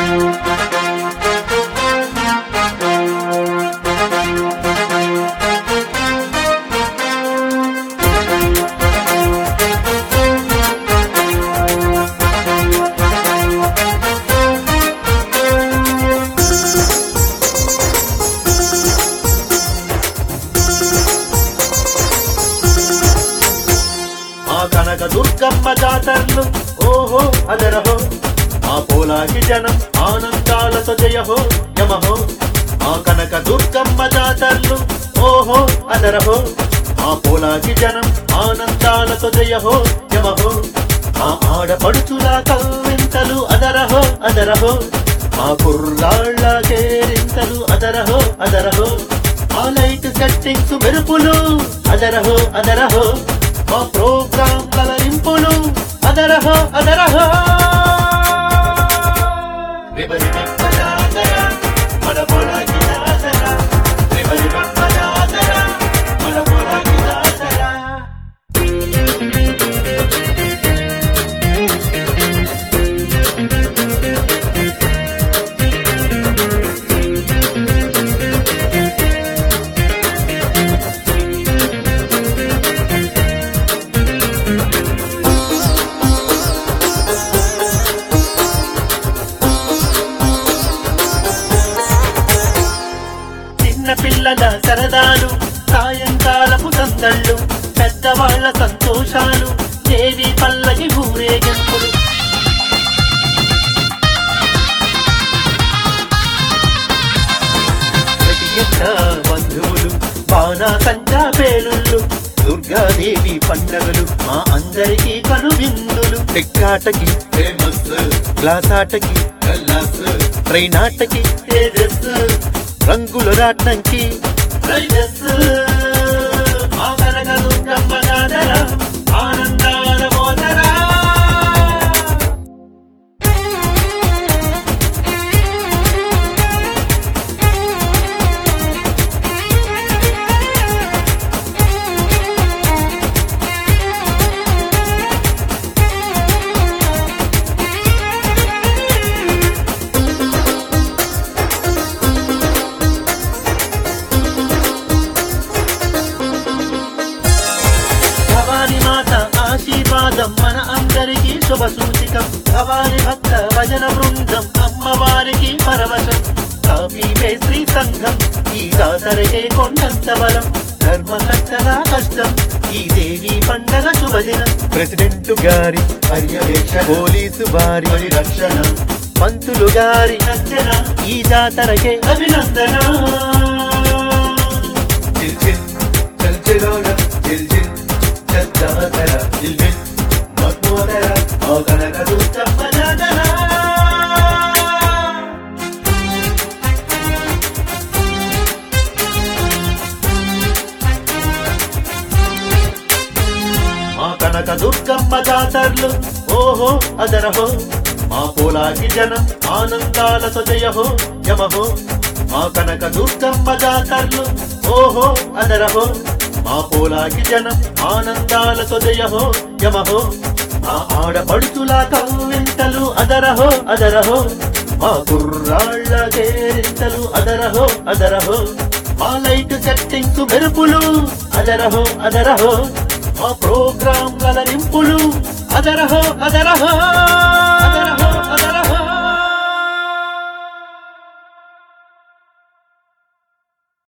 ఆ కనక దుర్గమ్మ జాతరలు ఓహో అదరహో ఆ పోలాకి జనం ఆనందాలతో జయహో యమహో ఆ కనక దుర్గమ్మ జాతరలు ఓహో అదరహో ఆ పోలాకి జనం ఆనందాలతో జయహో యమహో ఆ ఆడపడుచుల కవ్వింతలు అదరహో అదరహో ఆ కుర్రాళ్ళ కేరింతలు అదరహో అదరహో ఆ లైట్ సెట్టింగ్స్ మెరుపులు అదరహో అదరహో మా ప్రోగ్రాం కలరింపులు అదరహో అదరహో రిబరిబప్ప జాతర, మన పొలాకి జాతర. రిబరిబప్ప జాతర, మన పొలాకి జాతర. చిన్న పిల్లల సరదాలు సాయంకాలపు సందళ్ళు పెద్దవాళ్ల సంతోషాలు దేవి పల్లకి ఊరేగింపులు ప్రతి ఇంట బంధువులు బాణా సంచా పేలుళ్ళు దుర్గాదేవి పండగలు మా అందరికీ కనువిందులు టెక్కాటకి ఫేమస్ గ్లాస్ ఆటకి ట్రైన్ ఆటకి తేజస్ రంగుల రాట్నంకి రైడస్ మా కనక దుర్గమ్మ జాతర ఆనందాల మోతరా భవాని మాత ఆశీర్వాదం మన అందరికీ శుభ సూచికం భవాని భక్త భజన బృందం అమ్మవారికి పరవశం కాపీ మేస్త్రీ సంఘం ఈ జాతరకే కొండంత బలం ధర్మకర్తల కష్టం ఈ దేవి పండగ శుభదినం ప్రెసిడెంట్ గారి పర్యవేక్షణ పోలీసు వారి పరిరక్షణ మంత్రులు గారి రచన ఈ జాతరకే అభినందన జిల్ జిల్ చల్ చిలోన జిల్ జిల్ చచ్చాతర జిల్ జిల్ మత్మోదర ఆ కనక దుర్గమ్మ జాతర మా కనక దుర్గమ్మ జాతరలు ఓహో అదరహో మా పోలాకి జనం ఆనందాలతో జయహో యమహో మా కనక దుర్గమ్మ జాతరలు ఓహో అదరహో మా పోలాకి జనం ఆనందాలతో జయహో యమహో మా ఆడపడుచుల కవ్వింతలు అదరహో అదరహో మా కుర్రాళ్ళ కేరింతలు అదరహో అదరహో మా లైట్ సెట్టింగ్స్ మెరుపులు అదరహో అదరహో మా ప్రోగ్రాం కలరింపులు అదరహో అదరహో